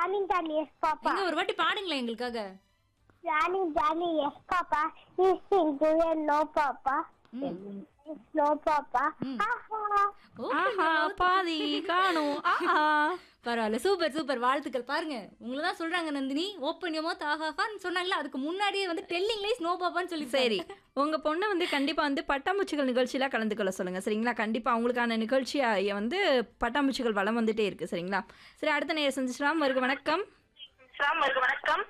Johnny Johnny yes பாப்பா எங்க ஒரு வாட்டி பாடுங்களேன் எங்களுக்காக Johnny Johnny yes papa is into no papa is no papa ஆஹா ஆஹா பாதி காணும் ஆஹா பரவாயில்ல சூப்பர் சூப்பர் வாழ்த்துக்கள் பாருங்க உங்களை தான் சொல்றாங்க நந்தினி ஓப்பன் யோமோ தாஹாஃபான்னு சொன்னாங்களா அதுக்கு முன்னாடியே வந்து டெல்லிங்லேயே ஸ்னோ பாப்பான்னு சொல்லி சரி உங்க பொண்ணை வந்து கண்டிப்பா வந்து பட்டாம்பூச்சிகள் நிகழ்ச்சியில கலந்துக்கொள்ள சொல்லுங்க சரிங்களா கண்டிப்பா அவங்களுக்கான நிகழ்ச்சியா வந்து பட்டாம்பூச்சிகள் வளம் வந்துட்டே இருக்கு சரிங்களா சரி அடுத்த நேரம் சந்திச்சிடலாம் வருக வணக்கம் வணக்கம்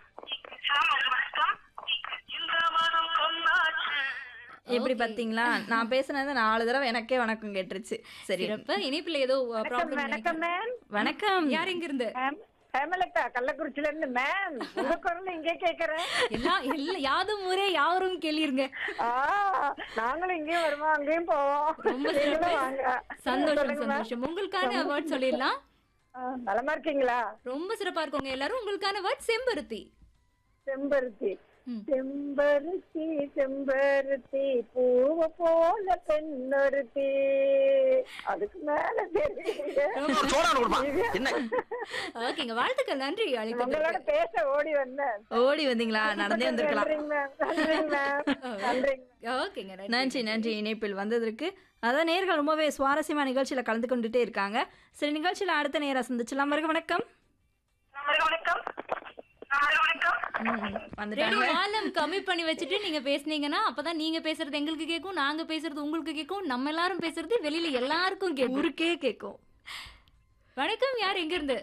எப்படி பாத்தீங்களா நான் பேசுனது நாலு தடவை எனக்கே வணக்கம் கேட்டுருச்சு சரி சிறப்பு இணைப்புல ஏதோ ப்ராப்ளம் வணக்கம் மேம் வணக்கம் யார் எங்க இருந்து மேம் ஹேமலதா கள்ளக்குறிச்சில இருந்து மேம் உங்க குரல் இங்கே கேக்குறேன் எல்லாம் எல்லாம் யாதும் ஊரே யாவரும் கேளிருங்க ஆ, நாங்களும் இங்கேயும் வருவோம் அங்கேயும் போவோம் ரொம்ப நீங்களும் சிறப்பு வாங்க சந்தோஷம் சொல்லுங்க ma'am. சந்தோஷம் உங்களுக்கான அவார்ட் சொல்லிடலாம் ஆ, நலமா இருக்கீங்களா ரொம்ப சிறப்பா இருக்கவங்க எல்லாரும் உங்களுக்கான வேர்ட் செம்பருத்தி செம்பருத்தி ம். செம்பருத்தி செம்பருத்தி பூவ போல பெண்ணொருத்தி அதுக்கு மேல தெரியல என்ன ஓகேங்க வாழ்த்துக்கள் நன்றி உங்களோட அழைப்பதற்கு பேச ஓடி வந்தேன் ஓடி வந்தீங்களா நடந்தே வந்திருக்கலாம் நன்றிங்க மேம் நன்றிங்க மேம் நன்றிங்க ஓகேங்க நன்றி நன்றி இணைப்பில் வந்ததற்கு அதான் நேர்கள் ரொம்பவே சுவாரஸ்யமான நிகழ்ச்சியில கலந்து கொண்டுட்டே இருக்காங்க சரி நிகழ்ச்சியில அடுத்த நேரம் சந்திச்சலாம் வருக வணக்கம் வணக்கம் வணக்கம் ம், வந்துட்டாங்க ரேடியோ வால்யூம் கம்மி பண்ணி வச்சுட்டு நீங்க பேசுனீங்கன்னா அப்பதான் நீங்க பேசுறது எங்களுக்கு கேட்கும் நாங்க பேசுறது உங்களுக்கு கேட்கும் நம்ம எல்லாரும் பேசுறது வெளியில எல்லாருக்கும் கேட்கும் ஊருக்கே கேட்கும் வணக்கம் யார் எங்க இருந்து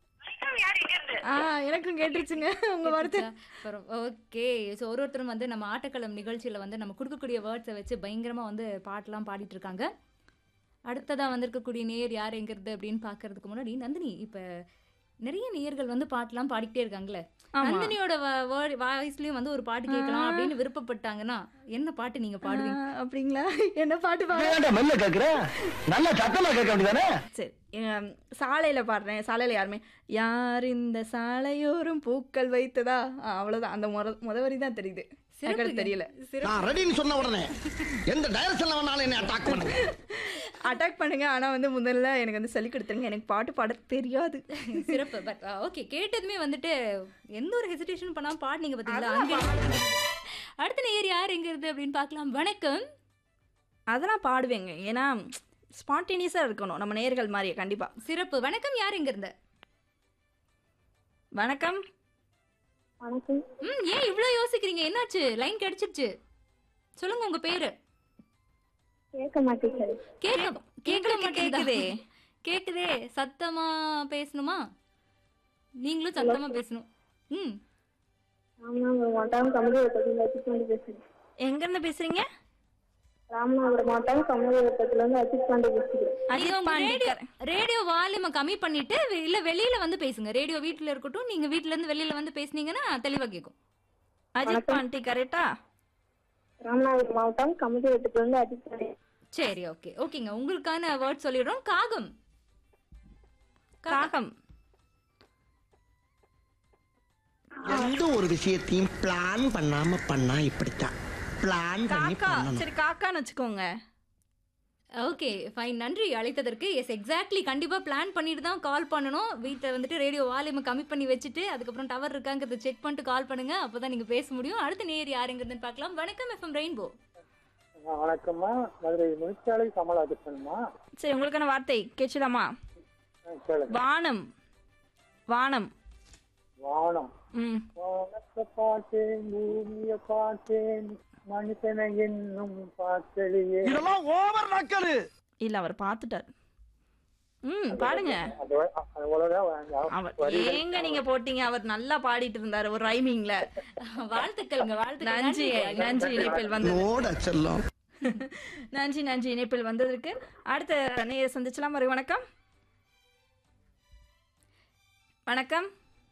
ஆ எனக்கும் கேட்டுருச்சுங்க உங்க வார்த்தை ஓகே ஸோ ஒரு ஒருத்தரும் வந்து நம்ம ஆட்டக்களம் நிகழ்ச்சியில வந்து நம்ம கொடுக்கக்கூடிய வேர்ட்ஸை வச்சு பயங்கரமா வந்து பாட்டெல்லாம் பாடிட்டு இருக்காங்க அடுத்ததா வந்திருக்கக்கூடிய நேயர் யார் எங்க இருந்து அப்படின்னு பாக்குறதுக்கு முன்னாடி நந்தினி இப்ப நிறைய நேயர்கள் வந்து பாட்டெல்லாம் பாடிக்கிட்டே இருக்காங்கல்ல ஆமா. நந்தினியோட வாய்ஸ்லயும் வந்து ஒரு பாட்டு கேட்கலாம் அப்படின்னு விருப்பப்பட்டாங்கன்னா என்ன பாட்டு நீங்க பாடுவீங்க ஆ, அப்படிங்களா என்ன பாட்டு பாடு ஏன்டா மெல்ல கேக்குற நல்லா சத்தமா கேட்க வேண்டியதானே சரி எங்க சாலையில பாடுறேன் சாலையில யாருமே யார் இந்த சாலையோரம் பூக்கள் வைத்ததா ஆ, அவ்வளவுதான் அந்த முத முத வரி தான் தெரியுது எனக்கு அது தெரியல நான் ரெடின்னு சொன்ன உடனே எந்த டைரக்ஷன்ல வேணாலும் என்ன அட்டாக் பண்ணுங்க அட்டாக் பண்ணுங்க ஆனா வந்து முதல்ல எனக்கு வந்து சொல்லி கொடுத்துருங்க எனக்கு பாட்டு பாட தெரியாது சிறப்பு பட் ஓகே கேட்டதுமே வந்துட்டு எந்த ஒரு ஹெசிடேஷன் பண்ணாம பாடுனீங்க பாத்தீங்களா அங்க அடுத்த நேயர் யார் எங்க இருந்து அப்படின்னு பார்க்கலாம் வணக்கம் அதெல்லாம் பாடுவேங்க ஏன்னா ஸ்பான்டேனியஸாக இருக்கணும் நம்ம நேர்கள் மாதிரியே கண்டிப்பா சிறப்பு வணக்கம் யார் எங்க இருந்து வணக்கம் வணக்கம் ம் ஏன் இவ்ளோ யோசிக்கிறீங்க என்னாச்சு லைன் கிடைச்சிருச்சு சொல்லுங்க உங்க பேரு கேட்க மாட்டேங்குது கேட்க கேட்க எங்களுக்கு மாட்டேங்குதா கேக்குதே. கேக்குதே சத்தமா பேசணுமா நீங்களும் சத்தமா பேசணும் ம் ராமநாதபுரம் மாவட்டம் கமலவட்டத்துல அஜித் பாண்டி பேசுறேன் எங்க இருந்து பேசுறீங்க ராமநாதபுரம் மாவட்டம் கமலவட்டத்துல இருந்து அஜித் பாண்டி பேசுறேன் நீங்க அஜித் உங்க ரேடியோ பாண்டிக்கர் ரேடியோ வால்யூமை கம்மி பண்ணிட்டு வெ- இல்ல வெளியில வந்து பேசுங்க ரேடியோ வீட்ல இருக்கட்டும் நீங்க வீட்ல இருந்து வெளியில வந்து பேசுனீங்கன்னா தெளிவா கேட்கும் அஜித் பாண்டி கரெக்டா ராமநாதபுரம் மாவட்டம் கமலவட்டத்துல இருந்து அஜித் பாண்டி சரி ஓகே ஓகேங்க உங்களுக்கான வேர்ட் சொல்லிடுறோம் காகம் காகம் எந்த ஒரு விஷயத்தையும் பிளான் பண்ணாம பண்ணா இப்படித்தான் பிளான் பண்ணி காக்கா பண்ணணும் சரி காக்கான்னு வச்சுக்கோங்க ஓகே ஃபைன் நன்றி அழைத்ததற்கு எஸ் எக்ஸாக்ட்லி கண்டிப்பாக பிளான் பண்ணிட்டு தான் கால் பண்ணணும் வீட்டில் வந்துட்டு ரேடியோ வால்யூமை கம்மி பண்ணி வச்சுட்டு அதுக்கப்புறம் டவர் இருக்காங்கிறத செக் பண்ணிட்டு கால் பண்ணுங்க அப்போ தான் நீங்கள் பேச முடியும் அடுத்த நேர் யாருங்கிறதுன்னு பார்க்கலாம் வணக்கம் எஃப்எம் ரெயின்போ வணக்கம்மா மதுரை முனிச்சாலை கமலாகிருஷ்ணன்மா சரி உங்களுக்கான வார்த்தை கேட்கலாமா கேளுங்க வானம் வானம் வானம் ம் வானத்தை பார்த்தேன் பூமியை பார்த்தேன் மனுஷனை என்னும் பார்த்தலையே இதெல்லாம் ஓவர் நக்கலு இல்ல அவர் பார்த்துட்டார் ம் பாடுங்க அது அது அவ்வளவுதான் வேண்டாம். அவர் ஏங்க நீங்க போட்டீங்க அவர் நல்லா பாடிட்டு இருந்தாரு ஒரு ரைமிங்ல வாழ்த்துக்கள்ங்க வாழ்த்துக்கள் நன்றி நன்றி இணைப்பில் வந்தது நோட செல்லம் நன்றி நன்றி இணைப்பில் வந்ததற்கு அடுத்த நேர சந்திச்சலாம் ஒரு வணக்கம் வணக்கம்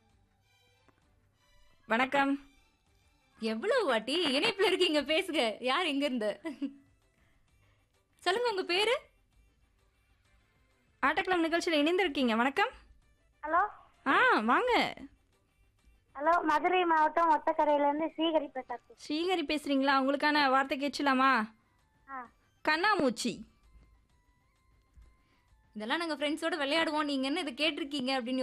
வணக்கம் எவ்வளவு வாட்டி இணைப்பில் இருக்கீங்க பேசுங்க யார் எங்க இருந்து சொல்லுங்க உங்க பேரு ஆட்டக்கிழம் நிகழ்ச்சியில் இணைந்திருக்கீங்க வணக்கம் ஹலோ ஆ வாங்க ஹலோ மதுரை மாவட்டம் ஒத்தக்கரையில இருந்து ஸ்ரீஹரி பிரசாத் ஸ்ரீஹரி பேசுறீங்களா உங்களுக்கான வார்த்தை கேட்கலாமா ஆ கண்ணாமூச்சி இதெல்லாம் நாங்க ஃப்ரெண்ட்ஸோட விளையாடுவோம் நீங்க என்ன இதை கேட்டிருக்கீங்க அப்படின்னு